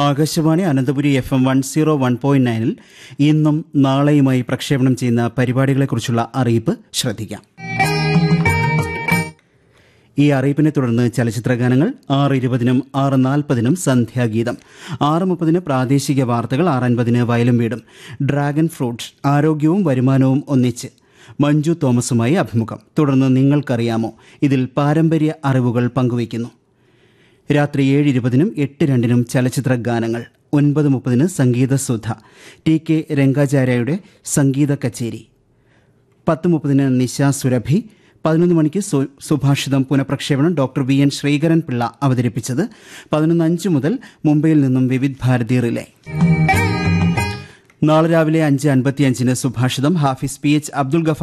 Akashvani Ananthapuri F M one zero one point നയനിൽ ഇന്നും നാളെയുമായി പ്രക്ഷേപണം ചെയ്യുന്ന പരിപാടികളെക്കുറിച്ചുള്ള അറിയിപ്പ് ശ്രദ്ധിക്കാം ഈ അറിയിപ്പിനെ തുടർന്ന് ചലച്ചിത്രഗാനങ്ങൾ ആറ് ഇരുപതിനും ആറ് നാൽപ്പതിനും സന്ധ്യാഗീതം ആറ് മുപ്പതിന് പ്രാദേശിക വാർത്തകൾ ആറ് അൻപതിന് വയലും വീടും ഡ്രാഗൺ ഫ്രൂട്ട് ആരോഗ്യവും വരുമാനവും ഒന്നിച്ച് മഞ്ജു തോമസുമായി അഭിമുഖം തുടർന്ന് നിങ്ങൾക്കറിയാമോ ഇതിൽ പാരമ്പര്യ അറിവുകൾ പങ്കുവയ്ക്കുന്നു രാത്രി ഏഴ് ഇരുപതിനും എട്ട് രണ്ടിനും ചലച്ചിത്ര ഗാനങ്ങൾ ഒൻപത് മുപ്പതിന് സംഗീതസുധ ടി കെ രംഗാചാര്യയുടെ സംഗീത കച്ചേരി പത്ത് മുപ്പതിന് നിശ സുരഭി പതിനൊന്ന് മണിക്ക് സു- സുഭാഷിതം പുനഃപ്രക്ഷേപണം doctor V N Sreekaran Pillai അവതരിപ്പിച്ചത് പതിനൊന്ന് അഞ്ച് മുതൽ മുംബൈയിൽ നിന്നും വിവിധ് ഭാരതി റിലേ നാളെ രാവിലെ അഞ്ച് അൻപത്തിയഞ്ചിന് സുഭാഷിതം ഹാഫിസ് പി എച്ച് അബ്ദുൾ ഗഫ